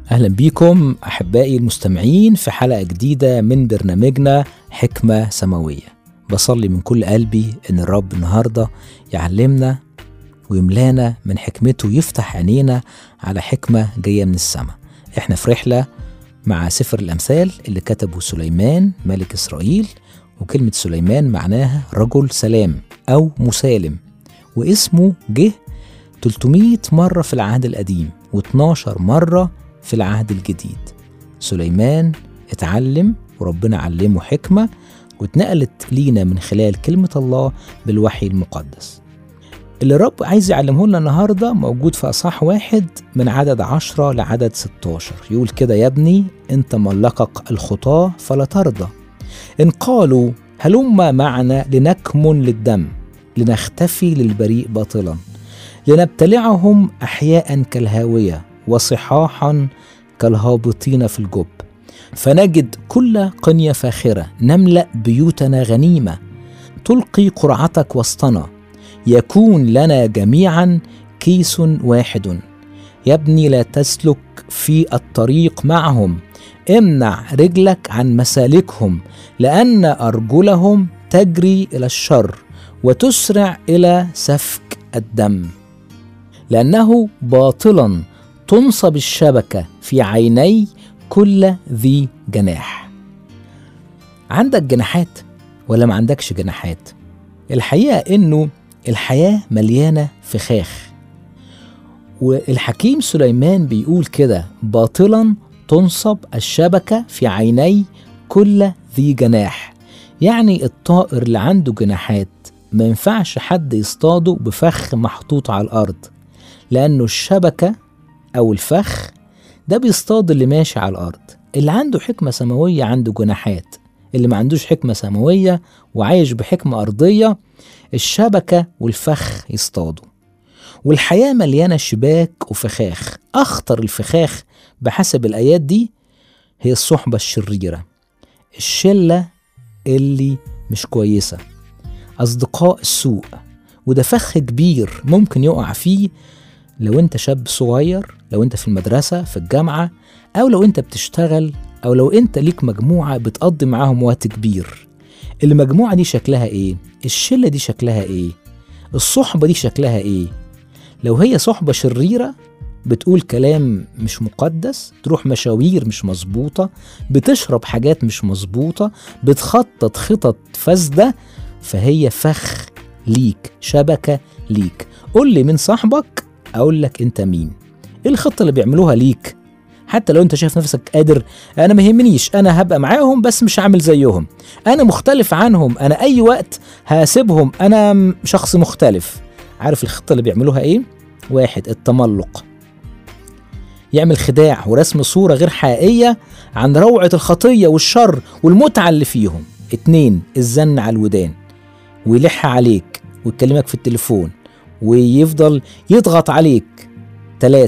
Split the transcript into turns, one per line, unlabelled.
أهلا بيكم أحبائي المستمعين في حلقة جديدة من برنامجنا حكمة سماوية بصلي من كل قلبي إن الرب النهاردة يعلمنا ويملانا من حكمته ويفتح عينينا على حكمة جاية من السماء احنا في رحلة مع سفر الأمثال اللي كتبه سليمان ملك إسرائيل وكلمة سليمان معناها رجل سلام أو مسالم واسمه جه 300 مرة في العهد القديم و12 مرة في العهد الجديد سليمان اتعلم وربنا علمه حكمة واتنقلت لينا من خلال كلمة الله بالوحي المقدس اللي الرب عايز يعلمه لنا النهاردة موجود في أصح واحد من عدد عشرة لعدد 16 يقول كده يا ابني انت ملقك الخطاة فلا ترضى إن قالوا هلم معنا لنكمن للدم لنختفي للبريء باطلا لنبتلعهم أحياء كالهاوية وصحاحا كالهابطين في الجب فنجد كل قنية فاخرة نملأ بيوتنا غنيمة تلقي قرعتك وسطنا يكون لنا جميعا كيس واحد يا ابني لا تسلك في الطريق معهم امنع رجلك عن مسالكهم لأن أرجلهم تجري إلى الشر وتسرع إلى سفك الدم لأنه باطلا تنصب الشبكة في عيني كل ذي جناح عندك جناحات ولا ما عندكش جناحات الحقيقة إنه الحياة مليانة فخاخ والحكيم سليمان بيقول كده باطلا تنصب الشبكة في عيني كل ذي جناح يعني الطائر اللي عنده جناحات ما ينفعش حد يصطاده بفخ محطوط على الأرض لأنه الشبكة أو الفخ ده بيصطاد اللي ماشي على الأرض اللي عنده حكمة سماوية عنده جناحات اللي ما عندوش حكمة سماوية وعايش بحكمة أرضية الشبكة والفخ يصطادوا والحياة مليانة شباك وفخاخ أخطر الفخاخ بحسب الآيات دي هي الصحبة الشريرة الشلة اللي مش كويسة أصدقاء السوء وده فخ كبير ممكن يقع فيه لو انت شاب صغير لو انت في المدرسة في الجامعة أو لو انت بتشتغل أو لو انت ليك مجموعة بتقضي معاهم وقت كبير المجموعة دي شكلها ايه؟ الشلة دي شكلها ايه؟ الصحبة دي شكلها ايه؟ لو هي صحبة شريرة بتقول كلام مش مقدس تروح مشاوير مش مظبوطة بتشرب حاجات مش مظبوطة بتخطط خطط فاسدة فهي فخ ليك شبكة ليك قول لي من صاحبك اقول لك انت مين ايه الخطه اللي بيعملوها ليك حتى لو انت شايف نفسك قادر انا ما يهمنيش انا هبقى معاهم بس مش هعمل زيهم انا مختلف عنهم انا اي وقت هسيبهم انا شخص مختلف عارف الخطه اللي بيعملوها ايه واحد التملق يعمل خداع ورسم صوره غير حقيقيه عن روعه الخطيه والشر والمتعه اللي فيهم اتنين الزن على الودان ويلح عليك ويكلمك في التليفون ويفضل يضغط عليك تلاتة